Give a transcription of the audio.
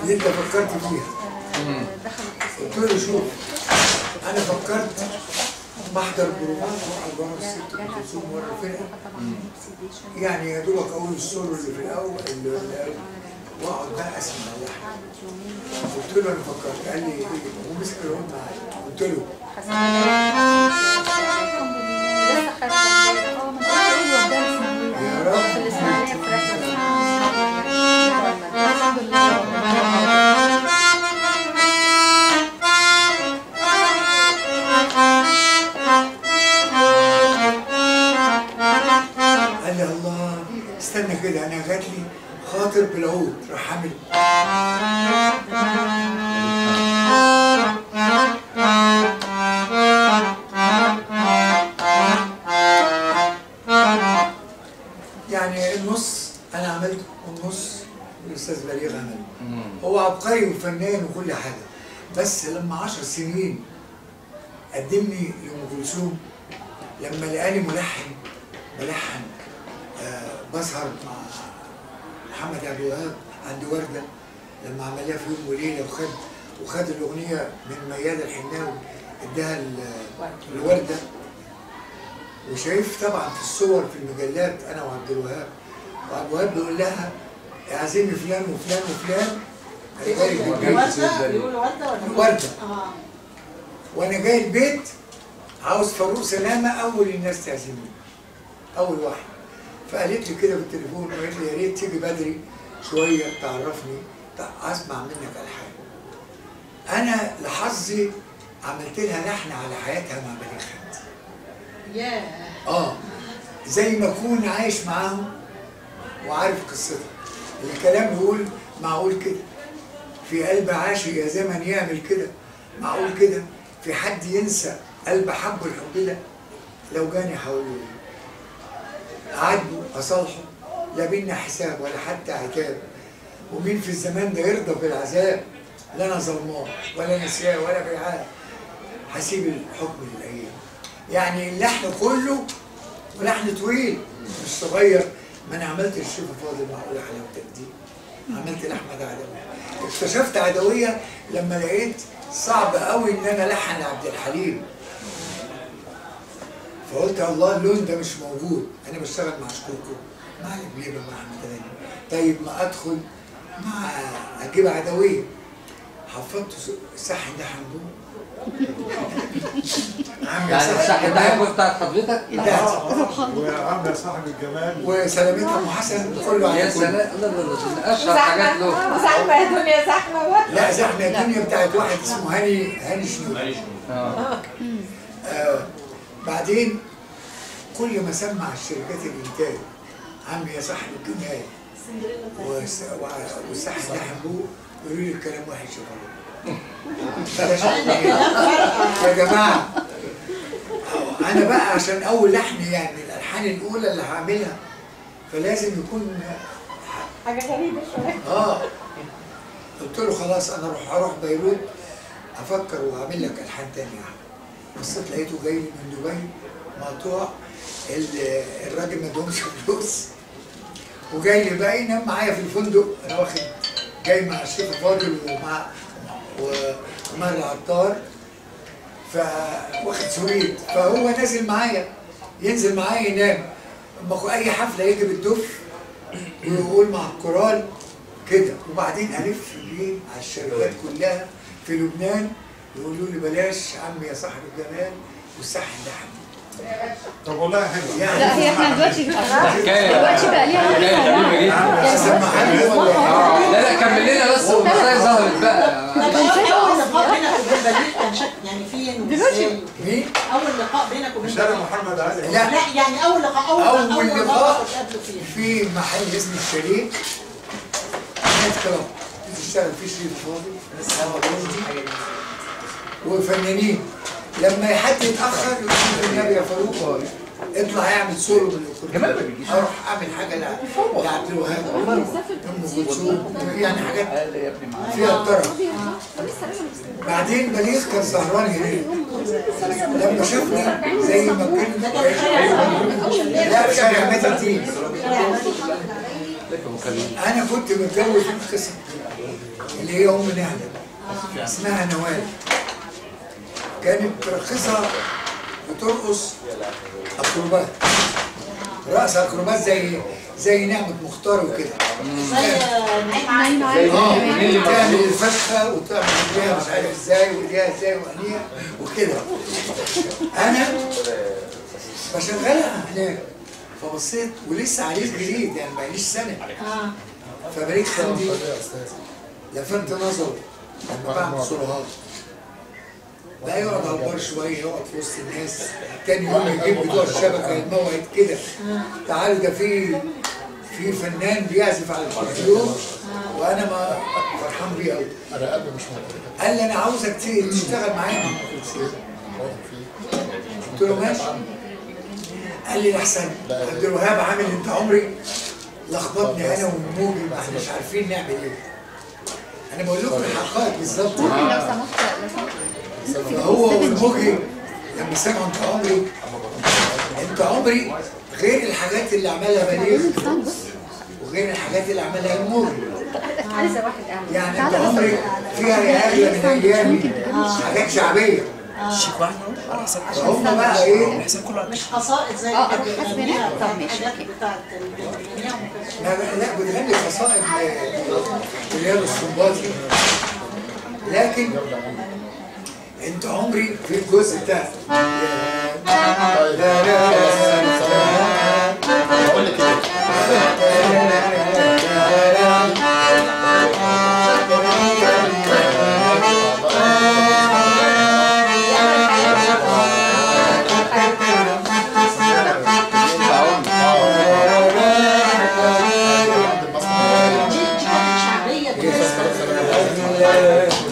اللي انت فكرت فيها قلت له شوف انا فكرت بحضر بروفات واقعد ورا الست ام كلثوم ورا الفرقه يعني يا دوبك اقول السولو اللي في الاول اللي اللي- واقعد بقى اسمع اللحن قلت له انا فكرت قال لي ايه ومسك العود معايا قلت له يا رب قال لي الله استنى كده انا جات لي خاطر بالعود راح عامل يعني النص انا عملته والنص الاستاذ بليغ عمله هو عبقري وفنان وكل حاجه بس لما عشر سنين قدمني لام كلثوم لما لقاني ملحن بلحن آه بسهر مع محمد عبد الوهاب عند ورده لما عملها في يوم وليله وخد وخد الاغنيه من ميادة الحناوي اداها ل- لورده وشايف طبعا في الصور في المجلات انا وعبد الوهاب وعبد الوهاب بيقول لها اعزمي فلان وفلان وفلان أنا جاي البيت. وردة بيقولوا وردة ولا وردة. اه وانا جاي البيت عاوز فاروق سلامه اول الناس تعزمني اول واحد فقالت لي كده بالتليفون وقالت لي يا ريت تيجي بدري شويه تعرفني تع- اسمع منك الحان انا لحظي عملت لها لحن على حياتها مع بليغ حمدي ياه اه زي ما اكون عايش معاهم وعارف قصتها الكلام يقول معقول كده في قلب عاشق يا زمن يعمل كده معقول كده في حد ينسى قلب حبه الحب ده لو جاني هقول له ايه اعاتبه اصالحه لا بينا حساب ولا حتى عتاب ومين في الزمان ده يرضى بالعذاب لا انا ظلماه ولا نسياه ولا بيعاه هسيب الحكم للايام يعني اللحن كله ولحن طويل مش صغير ما انا عملت الشيخ فاضل معقول حلاوتك دي عملت لاحمد عدويه اكتشفت عدويه لما لقيت صعب قوي ان انا الحن عبد الحليم فقلت يا الله اللون ده مش موجود انا بشتغل مع شكوكو مع البليبه مع احمد غانم طيب ما ادخل مع اجيب عدويه حفظت صحن ده حمدون عم يعني صحن الصح ده هيكون بتاعت حضرتك؟ وعم يا صاحب الجمال وسلامتها ام حسن كله يا على كل سلام لا لا لا ده اشهر حاجات له زحمة يا دنيا زحمة بقى لا زحمه الدنيا بتاعت واحد اسمه هاني هاني شنو اه آه بعدين كل ما سمع الشركات الانتاج عمي يا صاحب الجمال وس- وع- والصحن ده حبوه يقولوا لي الكلام وحش يا فندم. بلاش يا جماعه آه، انا بقى عشان اول لحن يعني الالحان الاولى اللي هعملها فلازم يكون حاجة غريبة شوية اه قلت له خلاص انا اروح اروح بيروت افكر واعمل لك الحان تانية بصيت لقيته جاي لي من دبي مقطوع ال- الراجل ما ادهمش فلوس وجاي لي بقى ينام معايا في الفندق انا واخد جاي مع الشيخ فاضل ومع و- ومع العطار فواخد سويد فهو نازل معايا ينزل معايا ينام اما أخو- اي حفله يجي بالدف ويقول مع الكورال كده وبعدين الف بيه على الشركات كلها في لبنان يقولوا لي بلاش عمي يا صاحب الجمال والصحن ده حمد طب والله حلو يعني لا هي احنا دلوقتي حكايه دلوقتي بقى ليها حكايه علاقة غريبه جدا حسن محمد ولا اه لا لا كمل لنا بس والمسائل ظهرت بقى طب اول لقاء بينك وبين بليغ كان شك يعني فين وازاي؟ مين؟ اول لقاء بينك وبين مش انا بليغ محمد علي لا لا يعني اول لقاء اول أول اول لقاء. لقاء اتقابلوا فيه في محل اسمه الشريك نايت كلاب بتشتغل فيه شريف فاضل وفنانين لما حد يتاخر يقول لي النبي يا فاروق اطلع اعمل سولو بالاكورديون اروح اعمل حاجه ل- لعبد الوهاب ام كلثوم يعني حاجات فيها الطرب بعدين بليغ كان سهران هناك لما شافنا زي ما كان لا في شارع ميت الدين انا كنت متجوز في قصه اللي هي ام نهله اسمها نوال كانت راقصه بترقص اكروبات رقص اكروبات زي زي نعمه مختار وكده زي نايمة عادي. اه تعمل الفخه وتعمل ايديها مش عارف ازاي وايديها ازاي وعينيها وكده انا بشغلها هناك فبصيت ولسه عريس جديد يعني بقاليش سنه اه فبريك خدي لفت نظره لما بعمل صورات بقى يقعد على البار شويه يقعد في وسط الناس تاني يوم يجيب بتوع الشبكه الموعد كده تعالوا ده في في فنان بيعزف على الكمبيوتر وانا ما فرحان بيه قوي انا قلبي مش موجود قال لي انا عاوزك ت- تشتغل معايا مع ام كلثوم قلت له ماشي قال لي احسن عبد الوهاب عامل انت عمري لخبطني انا وموجي ما احنا مش عارفين نعمل ايه انا بقول لكم الحقائق بالظبط لو سمحت لو سمحت فهو والموجي لما سمعوا انت عمري انت عمري غير الحاجات اللي عملها بليغ وغير الحاجات اللي عملها الموجي عايزه واحد اعمل يعني انت عمري فيها يا اغلى من ايامي حاجات شعبيه فهم بقى ايه مش قصائد زي اه، اللي اروح حاسبة بيغنيها هنا؟ طب ماشي، الحاجات اوكي. بتاعت اللي بيغنيها ام كلثوم لا لا بتغني قصائد رياض السنباطي لكن انت عمري في الجزء بتاع بقول لك ايه دي دي كانت شعبيه بالنسبه لل-